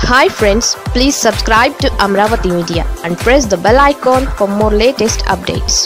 hi friends please subscribe to Amaravati media and press the bell icon for more latest updates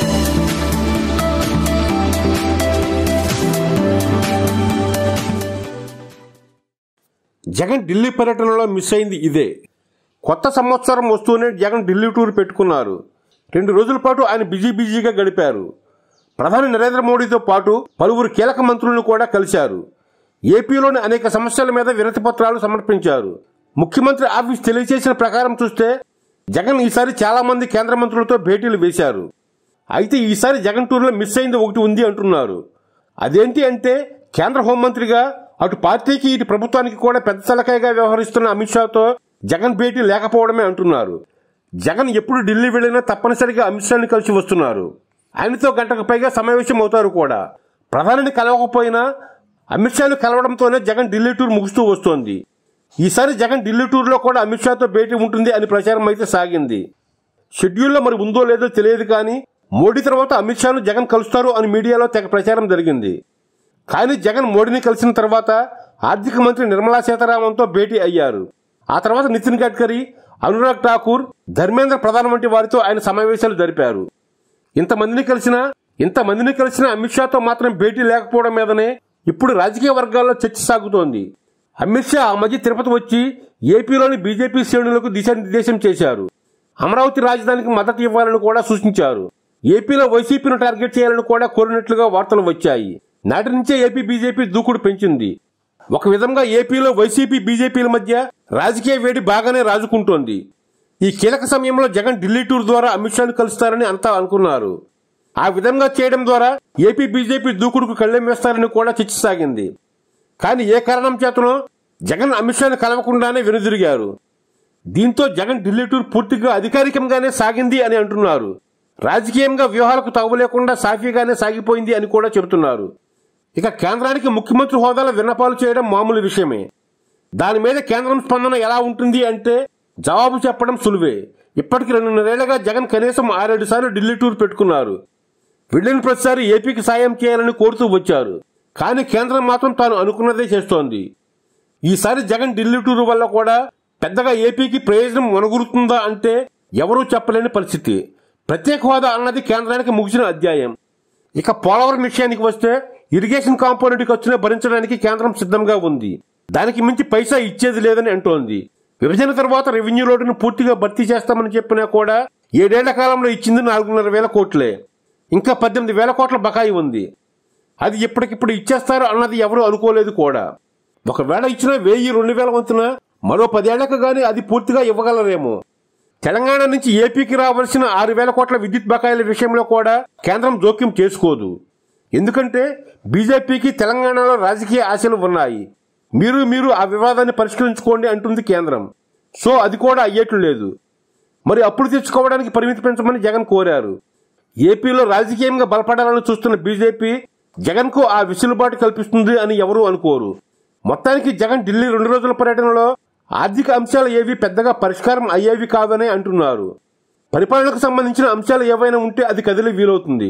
Jagan Delhi పర్యటనలో miss అయింది ఇదే కొత్త సంవత్సరం వస్తూనే జగన్ ఢిల్లీ టూర్ పెట్టుకున్నారు రెండు రోజుల పాటు ఆయన బిజీ బిజీగా గడిపారు ప్రధాని నరేంద్ర మోడీతో పాటు పలువురు కీలక మంత్రులను కూడా కలిశారు ఏపీలోని అనేక సమస్యల మీద వినతి పత్రాలు సమర్పించారు ముఖ్యమంత్రి ఆఫీస్ తెలియజేసిన ప్రకారం చూస్తే జగన్ ఈసారి చాలా మంది కేంద్ర మంత్రులతో భేటీలు వేశారు అయితే ఈసారి జగన్ టూర్లో మిస్ అయింది ఒకటి ఉంది అంటున్నారు అదేంటి అంటే కేంద్ర హోంమంత్రిగా అటు పార్టీకి ఇటు ప్రభుత్వానికి కూడా పెద్ద తలకాయగా వ్యవహరిస్తున్న అమిత్ షాతో జగన్ భేటీ లేకపోవడమే అంటున్నారు జగన్ ఎప్పుడు ఢిల్లీ వెళ్ళినా తప్పనిసరిగా అమిత్ షాని కలిసి వస్తున్నారు ఆయనతో గంటకు పైగా సమావేశం అవుతారు కూడా ప్రధానిని కలవకపోయినా అమిత్ షాను కలవడంతోనే జగన్ ఢిల్లీ టూర్ ముగుస్తూ వస్తోంది ఈసారి జగన్ ఢిల్లీ టూర్లో కూడా అమిత్ షాతో భేటీ ఉంటుంది అని ప్రచారం అయితే సాగింది షెడ్యూల్లో మరి ఉందో లేదో తెలియదు కానీ మోడీ తర్వాత అమిత్ షాను జగన్ కలుస్తారు అని మీడియాలో తెగ ప్రచారం జరిగింది కానీ జగన్ మోడీని కలిసిన తర్వాత ఆర్థిక మంత్రి నిర్మలా సీతారామన్తో భేటీ అయ్యారు ఆ తర్వాత నితిన్ గడ్కరీ అనురాగ్ ఠాకూర్ ధర్మేంద్ర ప్రధాన్ వంటి వారితో ఆయన సమావేశాలు జరిపారు ఇంతమందిని కలిసినా ఇంతమందిని కలిసిన అమిత్ షాతో మాత్రం భేటీ లేకపోవడం మీదనే ఇప్పుడు రాజకీయ వర్గాల్లో చర్చ సాగుతోంది అమిత్ షా ఆ మధ్య తిరుపతి వచ్చి ఏపీలోని బీజేపీ శ్రేణులకు దిశానిర్దేశం చేశారు అమరావతి రాజధానికి మద్దతు ఇవ్వాలని కూడా సూచించారు ఏపీలో వైసీపీని టార్గెట్ చేయాలని కూడా కోరినట్లుగా వార్తలు వచ్చాయి నాటి నుంచే ఏపీ బీజేపీ దూకుడు పెంచింది ఒక విధంగా ఏపీలో వైసీపీ బీజేపీల మధ్య రాజకీయ వేడి బాగానే రాజుకుంటోంది ఈ కీలక సమయంలో జగన్ ఢిల్లీ టూర్ ద్వారా అమిత్ షాను కలుస్తారని అంతా అనుకున్నారు ఆ విధంగా చేయడం ద్వారా ఏపీ బీజేపీ దూకుడుకు కళ్ళెం వేస్తారని కూడా చర్చ సాగింది కానీ ఏ కారణం చేతనో జగన్ అమిత్ షాను కలవకుండానే వెనుదిరిగారు దీంతో జగన్ ఢిల్లీ టూర్ పూర్తిగా అధికారికంగానే సాగింది అని అంటున్నారు రాజకీయంగా వ్యూహాలకు తావులేకుండా సాఫీగానే సాగిపోయింది అని కూడా చెబుతున్నారు ఇక కేంద్రానికి ముఖ్యమంత్రి హోదాలో విన్నపాలు చేయడం మామూలు విషయమే దాని మీద కేంద్రం స్పందన ఎలా ఉంటుంది అంటే జవాబు చెప్పడం సులువే ఇప్పటికి రెండున్నరేళ్లుగా జగన్ కనీసం ఆరేడు సార్లు ఢిల్లీ టూర్ పెట్టుకున్నారు వెళ్ళిన ప్రతిసారి ఏపీకి సాయం చేయాలని కోరుతూ వచ్చారు కానీ కేంద్రం మాత్రం తాను అనుకున్నదే చేస్తోంది ఈసారి జగన్ ఢిల్లీ టూర్ వల్ల కూడా పెద్దగా ఏపీకి ప్రయోజనం వనగురుతుందా అంటే ఎవరూ చెప్పలేని పరిస్థితి ప్రత్యేక హోదా అన్నది కేంద్రానికి ముగిసిన అధ్యాయం ఇక పోలవరం విషయానికి వస్తే ఇరిగేషన్ కాంపోనెంట్ ఖర్చునే భరించడానికి కేంద్రం సిద్ధంగా ఉంది దానికి మించి పైసా ఇచ్చేది లేదని అంటోంది విభజన తర్వాత రెవెన్యూ లోటును పూర్తిగా భర్తీ చేస్తామని చెప్పినా కూడా ఏడేళ్ల కాలంలో ఇచ్చింది నాలుగున్నర వేల కోట్లే ఇంకా పద్దెనిమిది వేల కోట్ల బకాయి ఉంది అది ఇప్పటికిప్పుడు ఇచ్చేస్తారు అన్నది ఎవరూ అనుకోలేదు కూడా ఒకవేళ ఇచ్చిన వెయ్యి రెండు వేల వంతున మరో పదేళ్లకు గాని అది పూర్తిగా ఇవ్వగలరేమో తెలంగాణ నుంచి ఏపీకి రావాల్సిన ఆరు వేల కోట్ల విద్యుత్ బకాయిల విషయంలో కూడా కేంద్రం జోక్యం చేసుకోదు ఎందుకంటే బీజేపీకి తెలంగాణలో రాజకీయ ఆశలు ఉన్నాయి మీరు మీరు ఆ వివాదాన్ని పరిష్కరించుకోండి అంటుంది కేంద్రం సో అది కూడా అయ్యేట్లు లేదు మరి అప్పుడు తెచ్చుకోవడానికి పరిమితి పెంచమని జగన్ కోరారు ఏపీలో రాజకీయంగా బలపడాలని చూస్తున్న బీజేపీ జగన్ కు ఆ వెసులుబాటు కల్పిస్తుంది అని ఎవరూ అనుకోరు మొత్తానికి జగన్ ఢిల్లీ రెండు రోజుల పర్యటనలో ఆర్థిక అంశాలు ఏవి పెద్దగా పరిష్కారం అయ్యేవి కావనే అంటున్నారు పరిపాలనకు సంబంధించిన అంశాలు ఏవైనా ఉంటే అది కదిలి వీలవుతుంది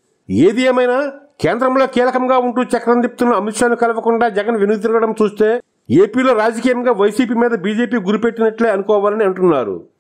ఏది ఏమైనా కేంద్రంలో కీలకంగా ఉంటూ చక్రం తిప్పుతున్న అమిత్ షాను కలవకుండా జగన్ వెనుతిరగడం చూస్తే ఏపీలో రాజకీయంగా వైసీపీ మీద బీజేపీ గురిపెట్టినట్లే అనుకోవాలని అంటున్నారు